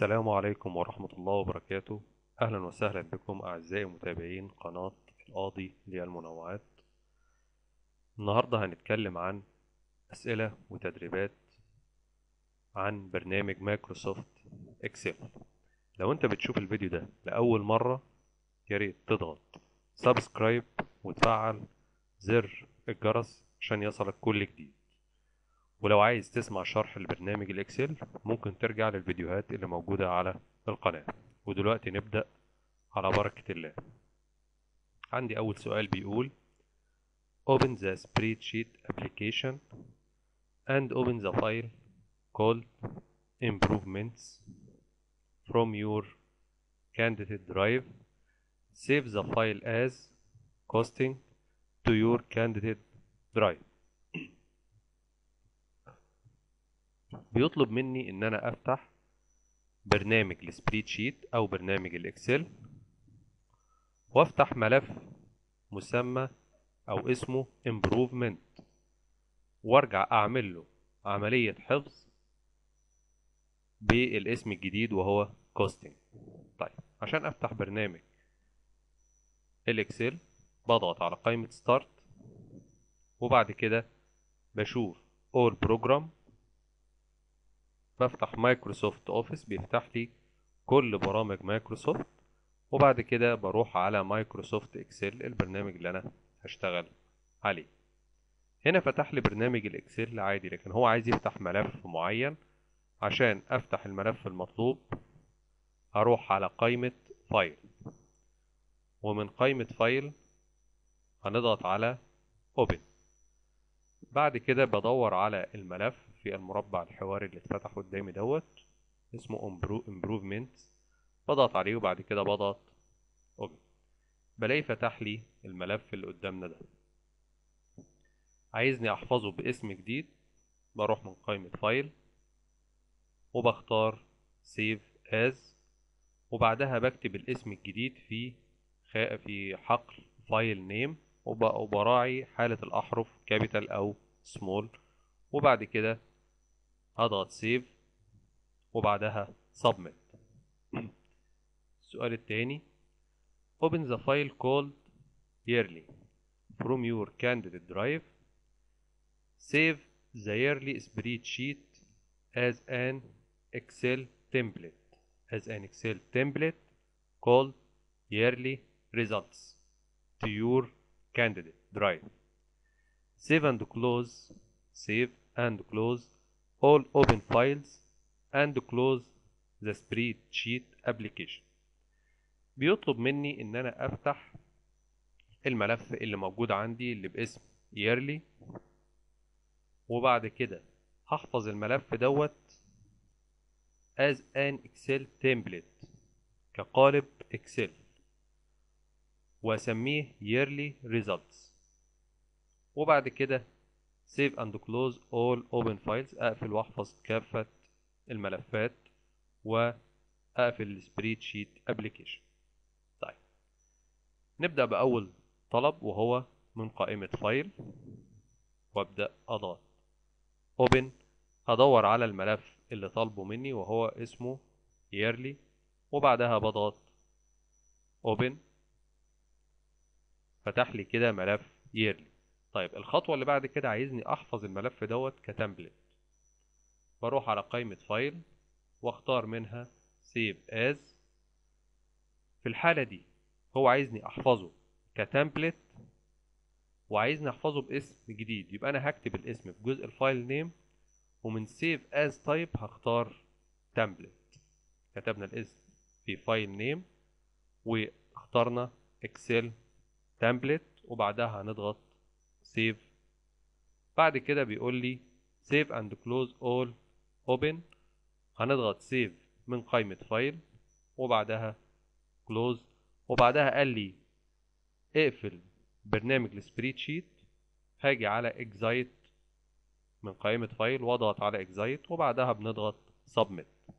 السلام عليكم ورحمة الله وبركاته أهلا وسهلا بكم أعزائي متابعين قناة القاضي للمنوعات النهاردة هنتكلم عن أسئلة وتدريبات عن برنامج مايكروسوفت إكسل لو أنت بتشوف الفيديو ده لأول مرة ياريت تضغط سبسكرايب وتفعل زر الجرس عشان يصلك كل جديد ولو عايز تسمع شرح البرنامج الإكسل ممكن ترجع للفيديوهات اللي موجودة على القناة ودلوقتي نبدأ على بركة الله عندي أول سؤال بيقول Open the spreadsheet application and open the file called improvements from your candidate drive save the file as costing to your candidate drive بيطلب مني ان انا افتح برنامج السبريد شيت او برنامج الاكسل وافتح ملف مسمى او اسمه improvement وارجع اعمل له عملية حفظ بالاسم الجديد وهو costing طيب عشان افتح برنامج الاكسل بضغط على قائمة start وبعد كده بشوف all program بفتح مايكروسوفت اوفيس بيفتح لي كل برامج مايكروسوفت وبعد كده بروح على مايكروسوفت اكسل البرنامج اللي انا هشتغل عليه هنا فتح لي برنامج الاكسل عادي لكن هو عايز يفتح ملف معين عشان افتح الملف المطلوب هروح على قائمة فايل ومن قائمة فايل هنضغط على open بعد كده بدور على الملف في المربع الحواري اللي اتفتح قدامي دوت اسمه improvement بضغط عليه وبعد كده بضغط open بلاقي فتح لي الملف اللي قدامنا ده عايزني احفظه باسم جديد بروح من قائمة فايل وبختار save as وبعدها بكتب الاسم الجديد في في حقل فايل نيم وبراعي حالة الأحرف كابيتال أو سمول وبعد كده هضغط سيف وبعدها submit السؤال التاني open the file called yearly from your candidate drive save the yearly spreadsheet as an excel template as an excel template called yearly results to your candidate drive save and close save and close all open files and close the spreadsheet application بيطلب مني ان انا افتح الملف اللي موجود عندي اللي باسم yearly وبعد كده هحفظ الملف دوت as an excel template كقالب اكسل واسميه yearly results وبعد كده save and close all open files اقفل واحفظ كافة الملفات واقفل السبريد شيت ابلكيشن طيب نبدأ بأول طلب وهو من قائمة فايل وابدأ اضغط open هدور على الملف اللي طالبه مني وهو اسمه yearly وبعدها بضغط open فتح لي كده ملف yearly طيب الخطوة اللي بعد كده عايزني احفظ الملف دوت كتمبلت بروح على قائمة فايل واختار منها save as في الحالة دي هو عايزني احفظه كتمبلت وعايزني احفظه باسم جديد يبقى انا هكتب الاسم في جزء الفايل نيم ومن save as type هختار template كتبنا الاسم في فايل نيم واخترنا اكسل template وبعدها هنضغط save بعد كده بيقول لي save and close all open هنضغط save من قائمة فايل وبعدها close وبعدها قال لي اقفل برنامج السبريد شيت هاجي على exit من قائمة فايل واضغط على exit وبعدها بنضغط submit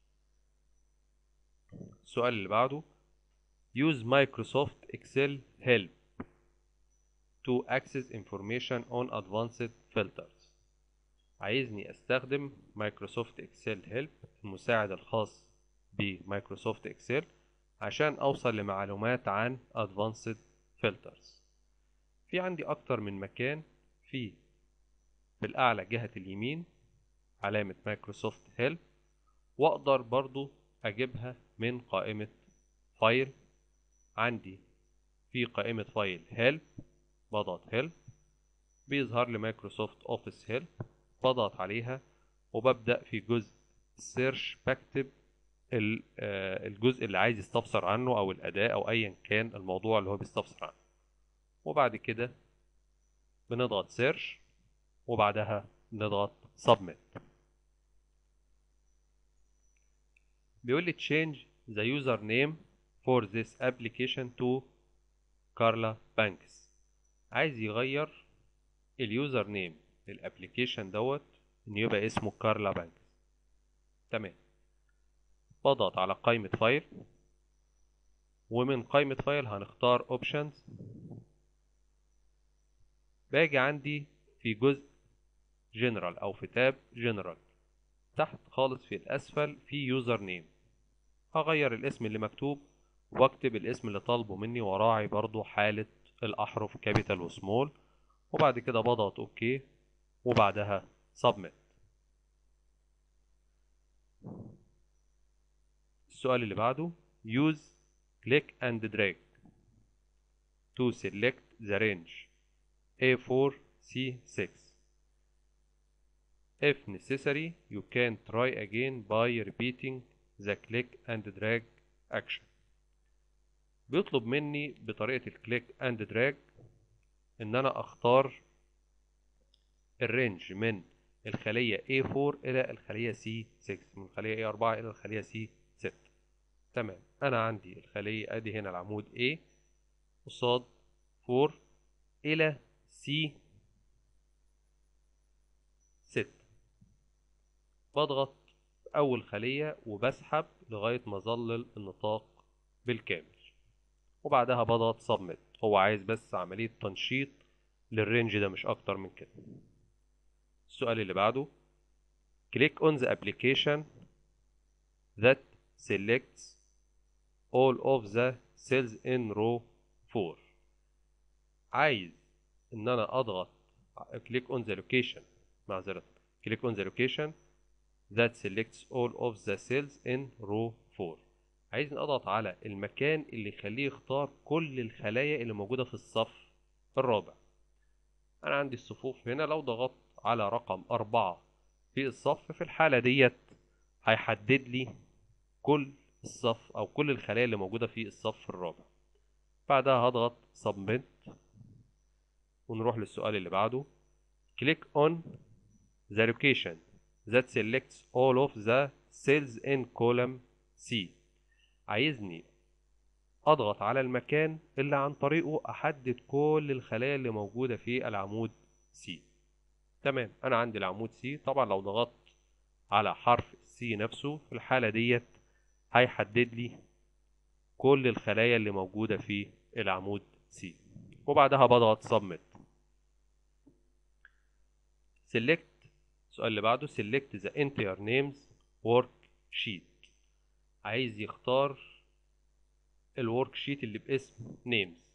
السؤال اللي بعده use Microsoft Excel help to access information on advanced filters عايزني استخدم مايكروسوفت اكسل هيلب المساعد الخاص بمايكروسوفت اكسل عشان اوصل لمعلومات عن advanced filters في عندي اكتر من مكان في في الاعلى جهة اليمين علامة مايكروسوفت هيلب واقدر برضو اجيبها من قائمة فايل عندي في قائمة فايل هيلب بضغط هيلب بيظهر لي مايكروسوفت اوفيس هيلب بضغط عليها وببدأ في جزء سيرش بكتب الجزء اللي عايز يستفسر عنه او الاداة او ايا كان الموضوع اللي هو بيستفسر عنه وبعد كده بنضغط سيرش وبعدها بنضغط سبميت بيقول لي change the username for this application to كارلا بانكس عايز يغير اليوزر نيم للابليكيشن دوت ان يبقى اسمه كارلا بانكس تمام بضغط على قائمة فايل ومن قائمة فايل هنختار اوبشنز باجي عندي في جزء جنرال او في تاب جنرال تحت خالص في الاسفل في يوزر نيم هغير الاسم اللي مكتوب واكتب الاسم اللي طالبه مني وراعي برضو حالة الاحرف كابيتال وسمول وبعد كده بضغط اوكي وبعدها سبميت السؤال اللي بعده use click and drag to select the range A4 C6 if necessary you can try again by repeating the click and drag action بيطلب مني بطريقة الكليك اند دراج ان انا اختار الرينج من الخلية A4 الى الخلية C6 من الخلية A4 الى الخلية C6 تمام انا عندي الخلية ادي هنا العمود A قصاد 4 الى C6 بضغط اول خلية وبسحب لغاية ما اظلل النطاق بالكامل وبعدها بضغط سبميت هو عايز بس عملية تنشيط للرينج ده مش أكتر من كده السؤال اللي بعده click on the application that selects all of the cells in row 4 عايز إن أنا أضغط click on the location معذرة click on the location that selects all of the cells in row 4 عايز اضغط على المكان اللي يخليه يختار كل الخلايا اللي موجودة في الصف الرابع انا عندي الصفوف هنا لو ضغطت على رقم أربعة في الصف في الحالة ديت هيحدد لي كل الصف او كل الخلايا اللي موجودة في الصف الرابع بعدها هضغط submit ونروح للسؤال اللي بعده click on the location that selects all of the cells in column C عايزني اضغط على المكان اللي عن طريقه احدد كل الخلايا اللي موجودة في العمود C تمام انا عندي العمود C طبعا لو ضغطت على حرف C نفسه في الحالة ديت هيحدد لي كل الخلايا اللي موجودة في العمود C وبعدها بضغط submit select السؤال اللي بعده select the entire names worksheet عايز يختار الورك شيت اللي باسم names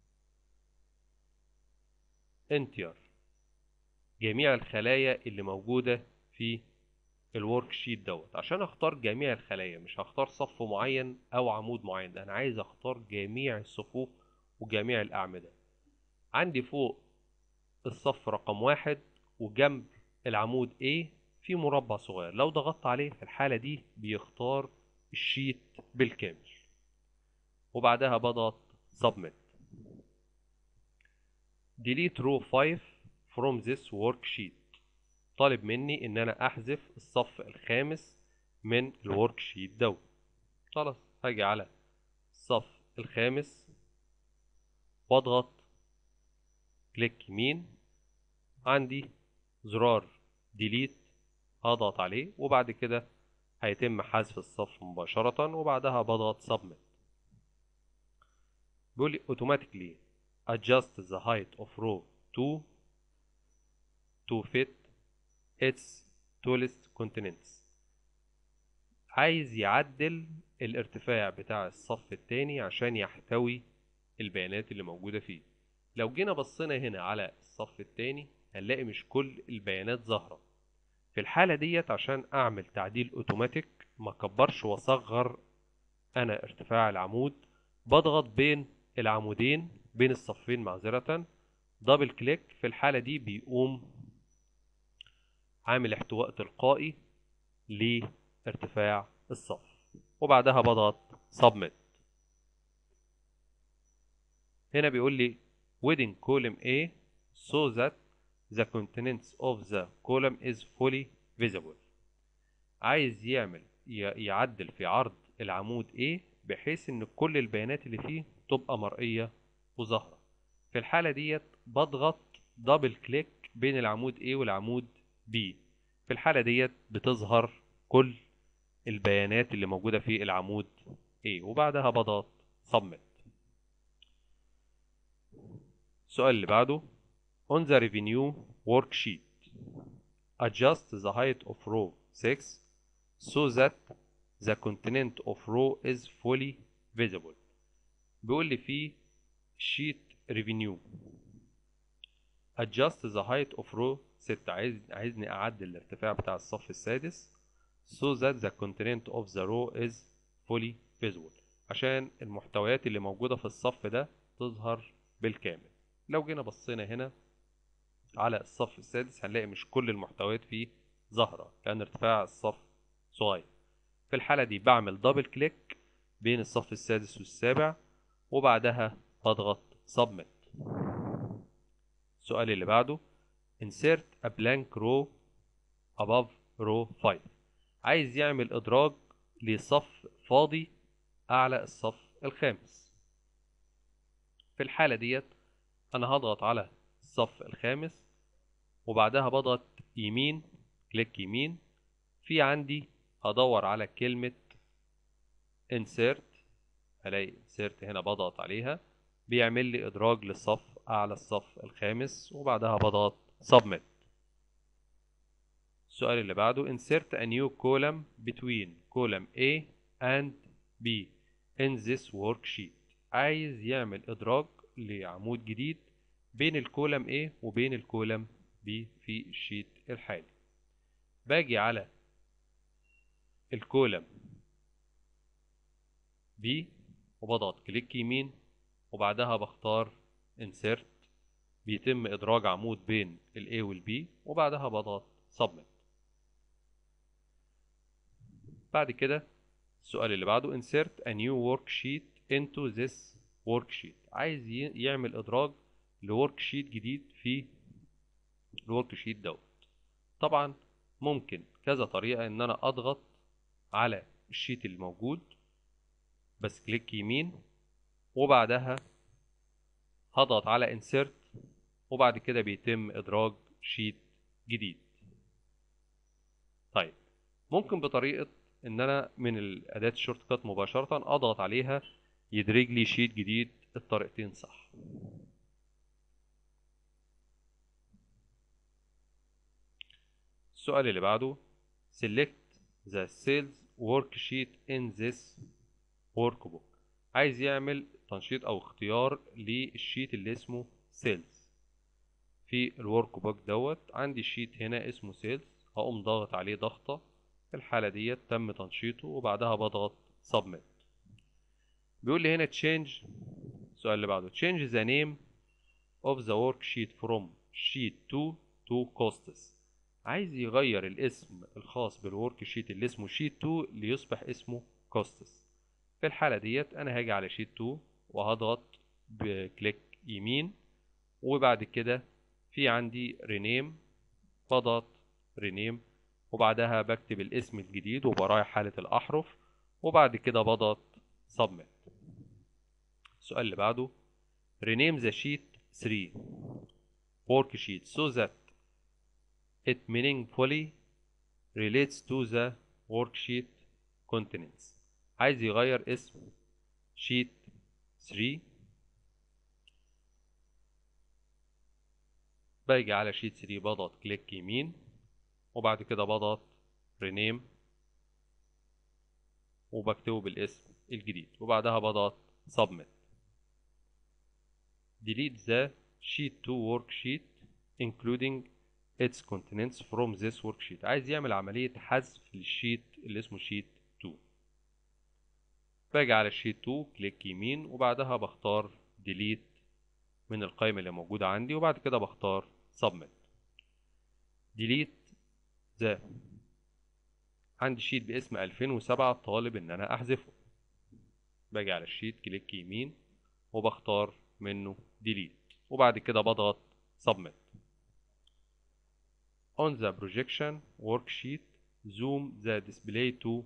enter جميع الخلايا اللي موجودة في الورك شيت دوت عشان اختار جميع الخلايا مش هختار صف معين او عمود معين انا عايز اختار جميع الصفوف وجميع الاعمدة عندي فوق الصف رقم واحد وجنب العمود A في مربع صغير لو ضغطت عليه في الحالة دي بيختار الشيت بالكامل وبعدها بضغط submit delete row 5 from this worksheet طالب مني ان انا احذف الصف الخامس من الورك شيت دوت خلاص هاجي على الصف الخامس واضغط كليك يمين عندي زرار ديليت هضغط عليه وبعد كده هيتم حذف الصف مباشرة وبعدها بضغط submit بيقول لي automatically adjust the height of row 2 to fit its tallest continents عايز يعدل الارتفاع بتاع الصف التاني عشان يحتوي البيانات اللي موجودة فيه لو جينا بصينا هنا على الصف التاني هنلاقي مش كل البيانات ظاهرة في الحالة ديت عشان أعمل تعديل أوتوماتيك ما كبرش وأصغر أنا ارتفاع العمود بضغط بين العمودين بين الصفين معذرة دبل كليك في الحالة دي بيقوم عامل احتواء تلقائي لارتفاع الصف وبعدها بضغط submit هنا بيقول لي within column A so that the contents of the column is fully visible عايز يعمل يعدل في عرض العمود A بحيث ان كل البيانات اللي فيه تبقى مرئية وظاهرة في الحالة ديت بضغط دبل كليك بين العمود A والعمود B في الحالة ديت بتظهر كل البيانات اللي موجودة في العمود A وبعدها بضغط submit السؤال اللي بعده on the revenue worksheet adjust the height of row 6 so that the content of row is fully visible بيقول لي في sheet revenue adjust the height of row 6 عايز عايزني اعدل الارتفاع بتاع الصف السادس so that the content of the row is fully visible عشان المحتويات اللي موجودة في الصف ده تظهر بالكامل لو جينا بصينا هنا على الصف السادس هنلاقي مش كل المحتويات فيه ظاهرة لأن ارتفاع الصف صغير في الحالة دي بعمل دبل كليك بين الصف السادس والسابع وبعدها بضغط submit السؤال اللي بعده insert a blank row above row 5 عايز يعمل إدراج لصف فاضي أعلى الصف الخامس في الحالة ديت أنا هضغط على الصف الخامس وبعدها بضغط يمين كليك يمين في عندي هدور على كلمة insert هلاقي insert هنا بضغط عليها بيعمل لي إدراج للصف أعلى الصف الخامس وبعدها بضغط submit السؤال اللي بعده insert a new column between column A and B in this worksheet عايز يعمل إدراج لعمود جديد بين الكولم A وبين الكولم B في الشيت الحالي باجي على الكولم B وبضغط كليك يمين وبعدها بختار insert بيتم إدراج عمود بين ال A وال B وبعدها بضغط submit بعد كده السؤال اللي بعده insert a new worksheet into this worksheet عايز يعمل إدراج لورك شيت جديد في الورك شيت دوت طبعا ممكن كذا طريقة ان انا اضغط على الشيت اللي موجود بس كليك يمين وبعدها هضغط على insert وبعد كده بيتم ادراج شيت جديد طيب ممكن بطريقة ان انا من الاداة الشورت كات مباشرة اضغط عليها يدرج لي شيت جديد الطريقتين صح السؤال اللي بعده select the sales worksheet in this workbook عايز يعمل تنشيط او اختيار للشيت اللي اسمه sales في الورك بوك دوت عندي شيت هنا اسمه sales هقوم ضاغط عليه ضغطة في الحالة ديت تم تنشيطه وبعدها بضغط submit بيقول لي هنا change السؤال اللي بعده change the name of the worksheet from sheet 2 to costs عايز يغير الاسم الخاص بالورك شيت اللي اسمه شيت 2 ليصبح اسمه كوستس في الحالة ديت انا هاجي على شيت 2 وهضغط بكليك يمين وبعد كده في عندي رينيم بضغط رينيم وبعدها بكتب الاسم الجديد وبراعي حالة الأحرف وبعد كده بضغط submit السؤال اللي بعده rename the sheet 3 worksheet so that it meaningfully relates to the worksheet contents عايز يغير اسم sheet 3 باجي على sheet 3 بضغط كليك يمين وبعد كده بضغط rename وبكتبه بالاسم الجديد وبعدها بضغط submit delete the sheet 2 worksheet including its contents from this worksheet عايز يعمل عملية حذف للشيت اللي اسمه sheet 2 باجي على الشيت 2 كليك يمين وبعدها بختار delete من القائمة اللي موجودة عندي وبعد كده بختار submit delete the عندي شيت باسم 2007 طالب ان انا احذفه باجي على الشيت كليك يمين وبختار منه delete وبعد كده بضغط submit on the projection worksheet zoom the display to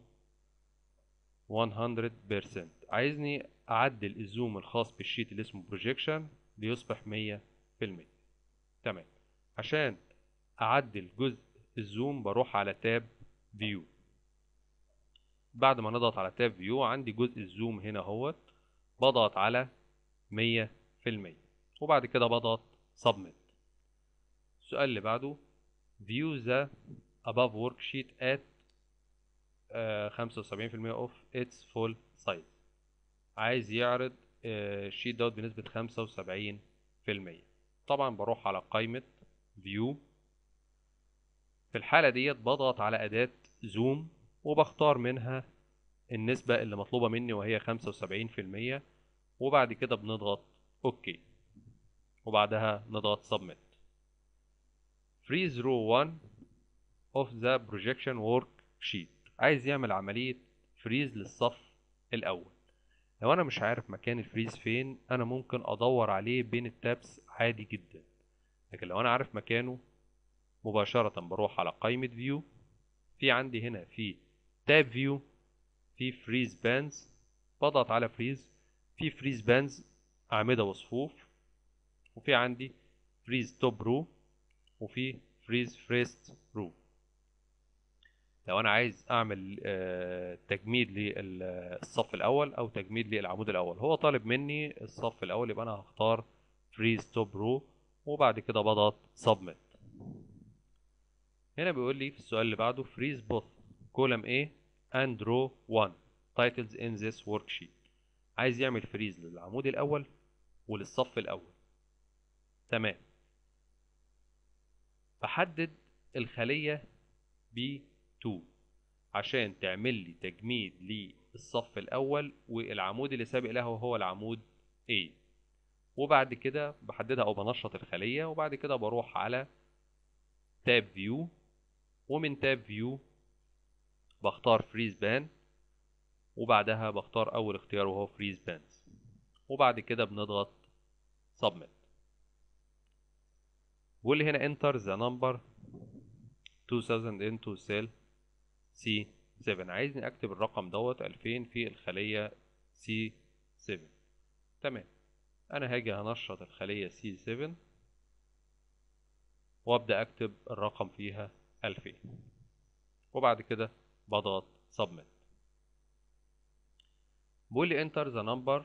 100% عايزني اعدل الزوم الخاص بالشيت اللي اسمه projection ليصبح 100% تمام عشان اعدل جزء الزوم بروح على تاب فيو بعد ما نضغط على تاب فيو عندي جزء الزوم هنا اهوت بضغط على 100% وبعد كده بضغط submit السؤال اللي بعده view the above worksheet at آه، 75% of its full size عايز يعرض آه، الشيت دوت بنسبة 75% طبعا بروح على قائمة view في الحالة ديت بضغط على أداة زوم وبختار منها النسبة اللي مطلوبة مني وهي 75% وبعد كده بنضغط اوكي وبعدها نضغط submit freeze row 1 of the projection worksheet عايز يعمل عملية فريز للصف الأول لو أنا مش عارف مكان الفريز فين أنا ممكن أدور عليه بين التابس عادي جدا لكن لو أنا عارف مكانه مباشرة بروح على قائمة فيو في عندي هنا في تاب فيو في فريز بانز بضغط على فريز في فريز بانز أعمدة وصفوف وفي عندي فريز توب رو وفي فريز فريست رو لو انا عايز اعمل آه، تجميد للصف الاول او تجميد للعمود الاول هو طالب مني الصف الاول يبقى انا هختار فريز توب رو وبعد كده بضغط سبميت هنا بيقول لي في السؤال اللي بعده freeze both column A and row 1 titles in this worksheet عايز يعمل فريز للعمود الأول وللصف الأول تمام بحدد الخلية B2 عشان تعمل لي تجميد للصف الأول والعمود اللي سابق له هو العمود A وبعد كده بحددها أو بنشط الخلية وبعد كده بروح على تاب فيو ومن تاب فيو بختار فريز بان وبعدها بختار اول اختيار وهو فريز بانز وبعد كده بنضغط submit بيقول لي هنا enter the number 2000 into cell C7 عايزني اكتب الرقم دوت 2000 في الخلية C7 تمام انا هاجي هنشط الخلية C7 وابدا اكتب الرقم فيها 2000 وبعد كده بضغط submit بيقول لي enter the number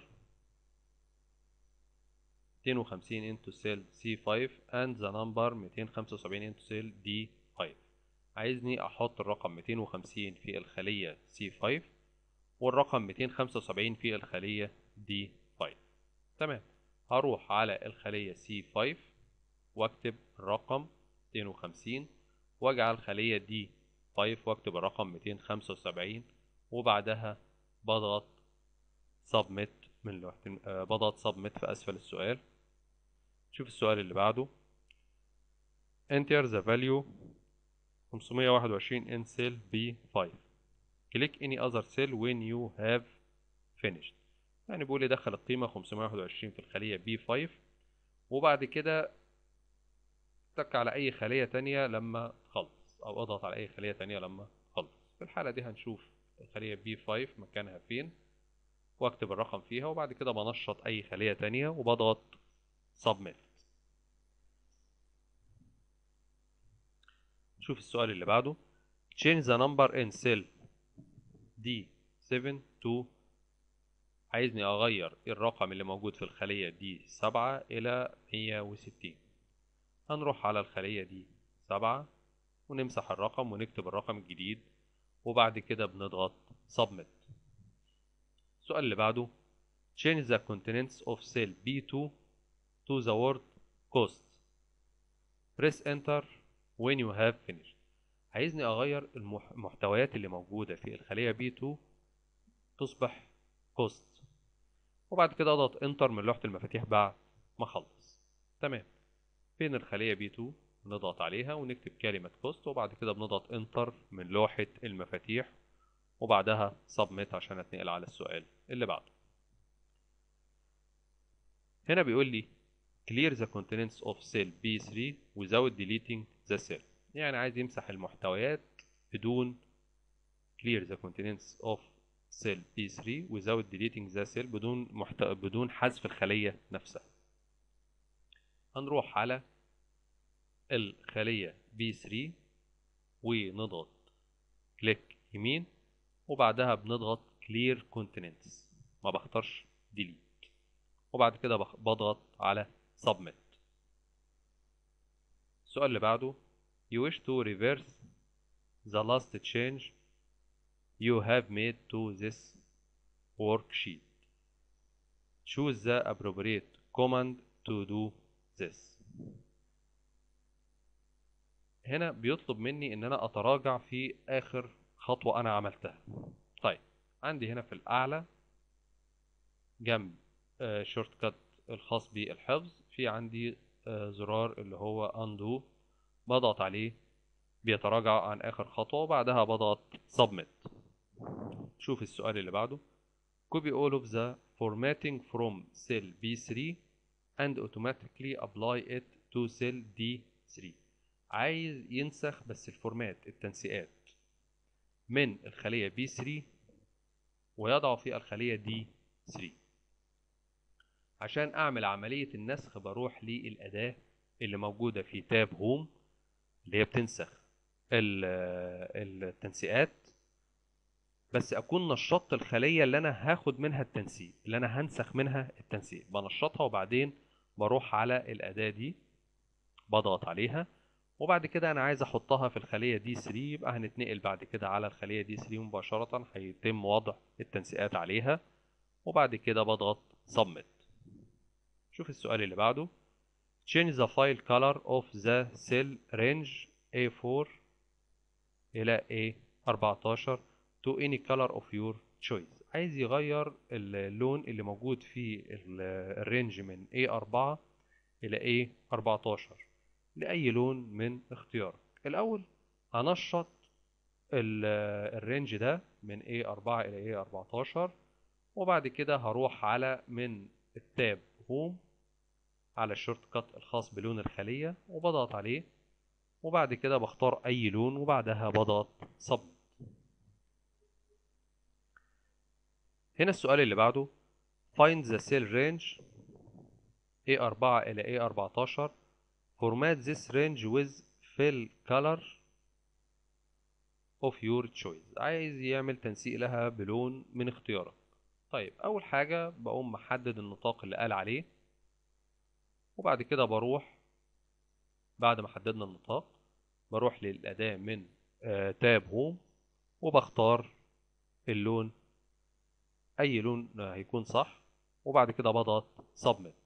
250 into cell C5 and the number 275 into cell D5 عايزني احط الرقم 250 في الخلية C5 والرقم 275 في الخلية D5 تمام هروح على الخلية C5 واكتب الرقم 250 واجعل خلية دي 5 واكتب الرقم 275 وبعدها بضغط submit من لوحة الم- آه، بضغط submit في أسفل السؤال شوف السؤال اللي بعده enter the value 521 in cell B5 click any other cell when you have finished يعني بيقول لي دخل القيمة 521 في الخلية B5 وبعد كده تك على أي خلية تانية لما تخلص أو اضغط على أي خلية تانية لما تخلص في الحالة دي هنشوف الخلية B5 مكانها فين واكتب الرقم فيها وبعد كده بنشط أي خلية تانية وبضغط submit شوف السؤال اللي بعده change the number in cell D7 to عايزني أغير الرقم اللي موجود في الخلية دي سبعة إلى مية وستين هنروح على الخلية دي سبعة ونمسح الرقم ونكتب الرقم الجديد وبعد كده بنضغط submit السؤال اللي بعده change the contents of cell B2 to the word cost press enter when you have finished عايزني اغير المحتويات اللي موجودة في الخلية B2 تصبح cost وبعد كده اضغط انتر من لوحة المفاتيح بعد ما اخلص تمام فين الخلية B2 نضغط عليها ونكتب كلمة cost وبعد كده بنضغط انتر من لوحة المفاتيح وبعدها submit عشان اتنقل على السؤال اللي بعده هنا بيقول لي clear the contents of cell B3 without deleting the cell يعني عايز يمسح المحتويات بدون clear the contents of cell B3 without deleting the cell بدون محت... بدون حذف الخلية نفسها هنروح على الخلية B3 ونضغط كليك يمين وبعدها بنضغط clear contents ما بختارش delete وبعد كده بضغط على submit السؤال اللي بعده you wish to reverse the last change you have made to this worksheet choose the appropriate command to do this هنا بيطلب مني ان انا اتراجع في اخر خطوة انا عملتها طيب عندي هنا في الاعلى جنب شورت كات الخاص بالحفظ في عندي زرار اللي هو undo بضغط عليه بيتراجع عن اخر خطوة وبعدها بضغط submit شوف السؤال اللي بعده copy all of the formatting from cell B3 and automatically apply it to cell D3 عايز ينسخ بس الفورمات التنسيقات من الخلية B3 ويضع في الخلية D3 عشان اعمل عملية النسخ بروح للأداة اللي موجودة في تاب هوم اللي هي بتنسخ التنسيقات بس اكون نشطت الخلية اللي انا هاخد منها التنسيق اللي انا هنسخ منها التنسيق بنشطها وبعدين بروح على الأداة دي بضغط عليها وبعد كده انا عايز احطها في الخلية دي 3 يبقى هنتنقل بعد كده على الخلية دي 3 مباشرة هيتم وضع التنسيقات عليها وبعد كده بضغط submit شوف السؤال اللي بعده change the file color of the cell range A4 إلى A14 to any color of your choice عايز يغير اللون اللي موجود في الرينج من A4 إلى A14 لأي لون من اختيارك الأول هنشط الرينج ده من A4 إلى A14 وبعد كده هروح على من التاب هوم على الشورت كات الخاص بلون الخلية وبضغط عليه وبعد كده بختار أي لون وبعدها بضغط submit هنا السؤال اللي بعده find the cell range A4 إلى A14 format this range with fill color of your choice عايز يعمل تنسيق لها بلون من اختيارك طيب أول حاجة بقوم محدد النطاق اللي قال عليه وبعد كده بروح بعد ما حددنا النطاق بروح للأداة من تاب هوم وبختار اللون أي لون هيكون صح وبعد كده بضغط submit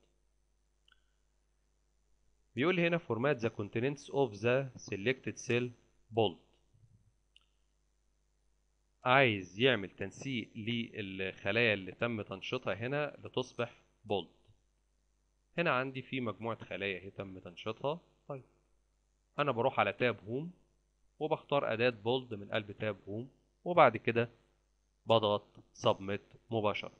بيقول لي هنا format the contents of the selected cell bold عايز يعمل تنسيق للخلايا اللي تم تنشيطها هنا لتصبح bold هنا عندي في مجموعة خلايا هي تم تنشيطها طيب أنا بروح على تاب هوم وبختار أداة بولد من قلب تاب هوم وبعد كده بضغط submit مباشرة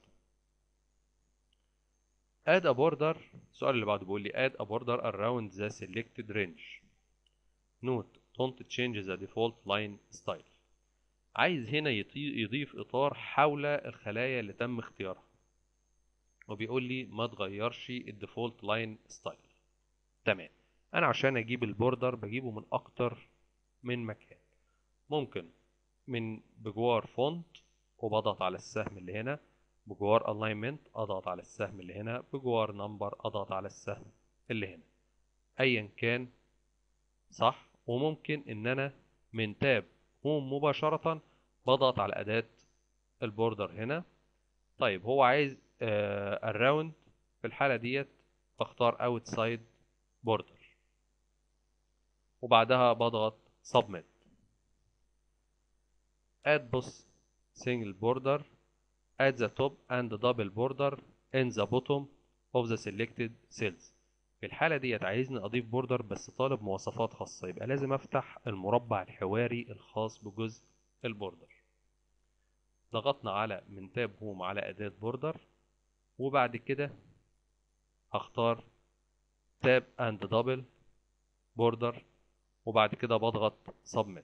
add a border السؤال اللي بعده بيقول لي add a border around the selected range note don't change the default line style عايز هنا يضيف إطار حول الخلايا اللي تم اختيارها وبيقول لي ما تغيرش الديفولت لاين ستايل تمام انا عشان اجيب البوردر بجيبه من اكتر من مكان ممكن من بجوار فونت وبضغط على السهم اللي هنا بجوار الاينمنت اضغط على السهم اللي هنا بجوار نمبر اضغط على السهم اللي هنا ايا كان صح وممكن ان انا من تاب هوم مباشرة بضغط على اداة البوردر هنا طيب هو عايز الراوند في الحالة ديت بختار outside border وبعدها بضغط submit add both single border at the top and double border in the bottom of the selected cells في الحالة ديت عايزني أضيف بوردر بس طالب مواصفات خاصة يبقى لازم أفتح المربع الحواري الخاص بجزء البوردر ضغطنا على من تاب هوم على أداة بوردر وبعد كده هختار تاب اند دبل بوردر وبعد كده بضغط submit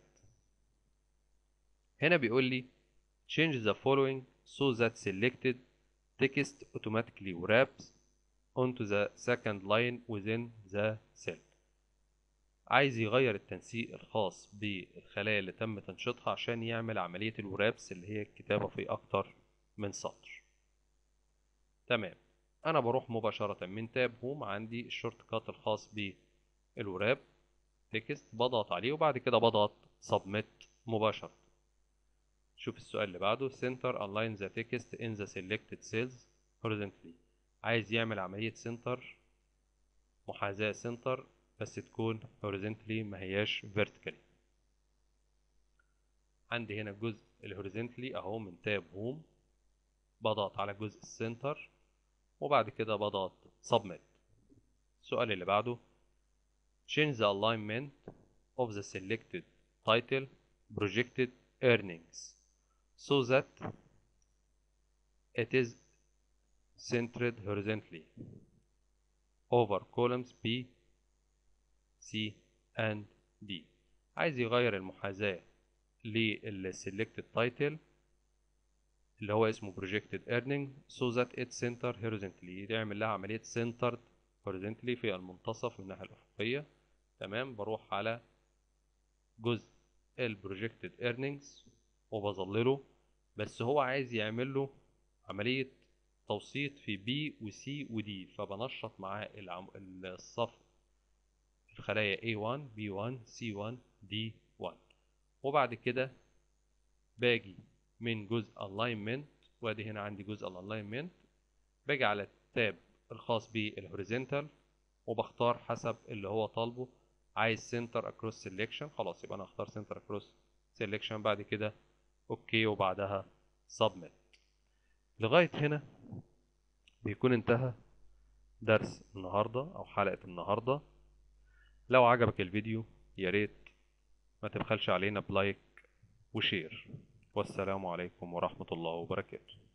هنا بيقول لي change the following so that selected text automatically wraps onto the second line within the cell عايز يغير التنسيق الخاص بالخلايا اللي تم تنشيطها عشان يعمل عملية الورابس اللي هي الكتابة في أكتر من سطر تمام أنا بروح مباشرة من تاب هوم عندي الشورت كات الخاص بالوراب تكست بضغط عليه وبعد كده بضغط submit مباشرة شوف السؤال اللي بعده center align the text in the selected cells horizontally عايز يعمل عملية سنتر محاذاة سنتر بس تكون horizontally ما هياش vertically عندي هنا الجزء الهوريزونتالي اهو من تاب هوم بضغط على جزء السنتر وبعد كده بضغط submit السؤال اللي بعده change the alignment of the selected title projected earnings so that it is centered horizontally over columns B, C and D عايز يغير المحاذاة للselected title اللي هو اسمه projected earning so that it center horizontally يعمل لها عملية centered horizontally في المنتصف من الناحية الأفقية تمام بروح على جزء ال projected earnings وبظلله بس هو عايز يعمل له عملية توسيط في B و C و D فبنشط معاه العم... الصف الخلايا A1 B1 C1 D1 وبعد كده باجي من جزء alignment وادي هنا عندي جزء alignment باجي على التاب الخاص بالهوريزونتال وبختار حسب اللي هو طالبه عايز center across selection خلاص يبقى انا اختار center across selection بعد كده اوكي وبعدها submit لغاية هنا بيكون انتهى درس النهاردة او حلقة النهاردة لو عجبك الفيديو ياريت ما تبخلش علينا بلايك وشير والسلام عليكم ورحمة الله وبركاته